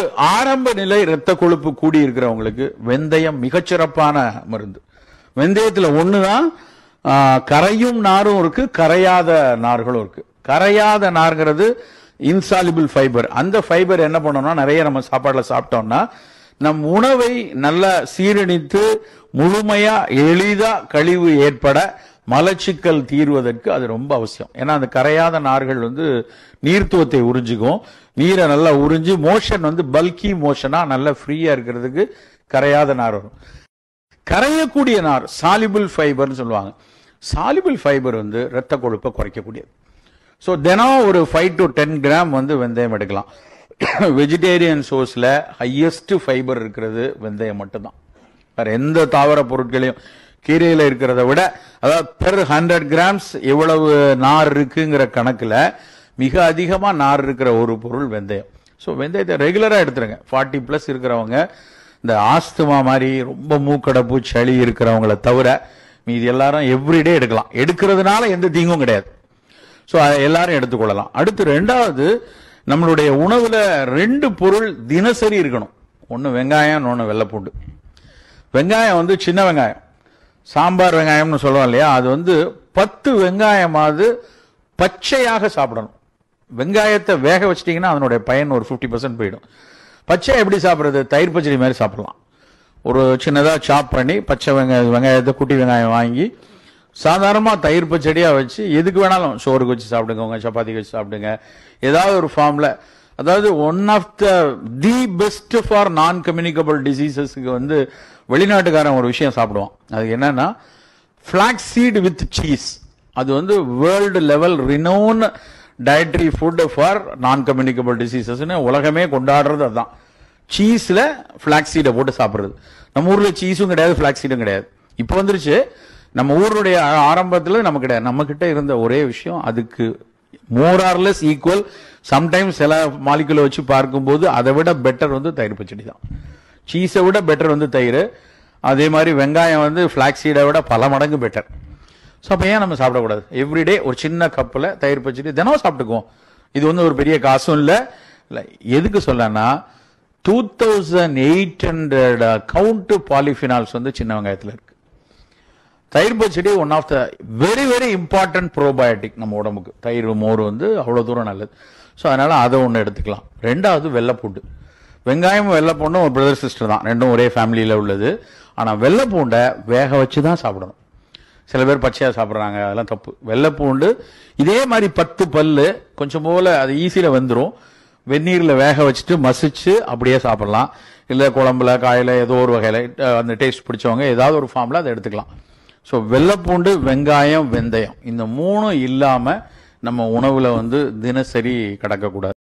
ஆரம்ப நிலை இரத்த கொழுப்பு கூடி இருக்கிறவங்களுக்கு வெந்தயம் மிகச்சிறப்பான மருந்து வெந்தயத்துல ஒண்ணுதான் ஆ, கரையும் நாரும் இருக்கு கரையாத நார்களும் இருக்கு கரையாத நார்ங்கிறது இன்சாலிபிள் ஃபைபர் அந்த ஃபைபர் என்ன பண்ணணும்னா நிறைய நம்ம சாப்பாடுல சாப்பிட்டோம்னா நம் உணவை நல்லா சீரணித்து முழுமையா எளிதா கழிவு ஏற்பட மலச்சிக்கல் தீர்வதற்கு அது ரொம்ப அவசியம் ஏன்னா அந்த கரையாத நார்கள் வந்து நீர்த்துவத்தை உறிஞ்சிக்கும் நீரை நல்லா உறிஞ்சி மோஷன் வந்து பல்கி மோஷனா நல்லா ஃப்ரீயா இருக்கிறதுக்கு கரையாத நார் வரும் கரையக்கூடிய நார் சாலிபிள் ஃபைபர்னு சொல்லுவாங்க சாலிபிள் ஃபைபர் வந்து இரத்த கொழுப்பை குறைக்கக்கூடியது ஸோ தினம் ஒரு ஃபைவ் டு டென் கிராம் வந்து வெந்தயம் எடுக்கலாம் வெஜிடேரியன் சோர்ஸில் ஹையஸ்ட் ஃபைபர் இருக்கிறது வெந்தயம் மட்டும்தான் வேற எந்த தாவர பொருட்களையும் கீரையில் இருக்கிறத விட அதாவது பெர் ஹண்ட்ரட் கிராம்ஸ் எவ்வளவு நார் இருக்குங்கிற கணக்கில் மிக அதிகமாக நார் இருக்கிற ஒரு பொருள் வெந்தயம் ஸோ வெந்தயத்தை ரெகுலராக எடுத்துருங்க ஃபார்ட்டி ப்ளஸ் இருக்கிறவங்க இந்த ஆஸ்துமா மாதிரி ரொம்ப மூக்கடைப்பு சளி இருக்கிறவங்கள தவிர மீதி எல்லாரும் எவ்ரிடே எடுக்கலாம் எடுக்கிறதுனால எந்த தீங்கும் கிடையாது ஸோ எல்லாரும் எடுத்துக்கொள்ளலாம் அடுத்து ரெண்டாவது நம்மளுடைய உணவுல ரெண்டு பொருள் தினசரி இருக்கணும் ஒன்று வெங்காயம் இன்னொன்று வெள்ளைப்பூண்டு வெங்காயம் வந்து சின்ன வெங்காயம் சாம்பார் வெங்காயம்னு சொல்லுவோம் இல்லையா அது வந்து பத்து வெங்காயமாவது பச்சையாக சாப்பிடணும் வெங்காயத்தை வேக வச்சிட்டிங்கன்னா அதனுடைய பயன் ஒரு ஃபிஃப்டி பர்சன்ட் போயிடும் பச்சை எப்படி சாப்பிட்றது தயிர் பச்சடி மாதிரி சாப்பிடலாம் ஒரு சின்னதாக சாப் பண்ணி பச்சை வெங்காய வெங்காயத்தை குட்டி வெங்காயம் வாங்கி சாதாரணமாக தயிர் பச்சடியாக வச்சு எதுக்கு வேணாலும் சோறுக்கு வச்சு சாப்பிடுங்க உங்க சப்பாத்திக்கு வச்சு சாப்பிடுங்க ஏதாவது ஒரு ஃபார்மில் அதாவது one of the the best for non communicable டிசீசஸ்க்கு வந்து வெளிநாட்டுக்காரன் ஒரு விஷயம் சாப்பிடுவான் அது என்னன்னா ஃபிளாக்ஸ் சீடு வித் சீஸ் அது வந்து world level renowned dietary food for non communicable டிசீசஸ்னு உலகமே கொண்டாடுறது அதுதான் சீஸில் ஃபிளாக்ஸ் சீடை போட்டு சாப்பிட்றது நம்ம ஊரில் சீஸும் கிடையாது ஃபிளாக்ஸ் சீடும் கிடையாது இப்போ வந்துருச்சு நம்ம ஊருடைய ஆரம்பத்தில் நம்ம கிடையாது நம்ம கிட்ட இருந்த ஒரே விஷயம் அதுக்கு மோர் ஆர்லெஸ் ஈக்குவல் சம்டைம்ஸ் சில மாலிகுலை வச்சு பார்க்கும்போது அதை விட பெட்டர் வந்து தயிர் பச்சடி தான் சீஸை விட பெட்டர் வந்து தயிர் அதே மாதிரி வெங்காயம் வந்து ஃபிளாக்ஸ் சீடை விட பல மடங்கு பெட்டர் ஸோ அப்போ ஏன் நம்ம சாப்பிடக்கூடாது எவ்ரிடே ஒரு சின்ன கப்பில் தயிர் பச்சடி தினம் சாப்பிட்டுக்குவோம் இது வந்து ஒரு பெரிய காசும் இல்லை இல்லை எதுக்கு சொல்லனா two thousand eight hundred count polyphenols வந்து சின்ன வெங்காயத்தில் இருக்கு தயிர் பச்சடி one of the very very important probiotic நம்ம உடம்புக்கு தயிர் மோர் வந்து அவ்வளோ தூரம் நல்லது ஸோ அதனால அதை ஒன்று எடுத்துக்கலாம் ரெண்டாவது வெள்ளைப்பூண்டு வெங்காயம் வெள்ளைப்பூண்டும் ஒரு பிரதர் சிஸ்டர் தான் ரெண்டும் ஒரே ஃபேமிலியில் உள்ளது ஆனால் வெள்ளைப்பூண்டை வேக வச்சு தான் சாப்பிடணும் சில பேர் பச்சையாக சாப்பிட்றாங்க அதெல்லாம் தப்பு வெள்ளைப்பூண்டு இதே மாதிரி பத்து பல்லு கொஞ்சம் போல அது ஈஸியில் வந்துடும் வெந்நீரில் வேக வச்சுட்டு மசிச்சு அப்படியே சாப்பிடலாம் இல்லை குழம்புல காயில் ஏதோ ஒரு வகையில் அந்த டேஸ்ட் பிடிச்சவங்க ஏதாவது ஒரு ஃபார்மில் அதை எடுத்துக்கலாம் ஸோ வெள்ளைப்பூண்டு வெங்காயம் வெந்தயம் இந்த மூணும் இல்லாமல் நம்ம உணவில் வந்து தினசரி கடக்கக்கூடாது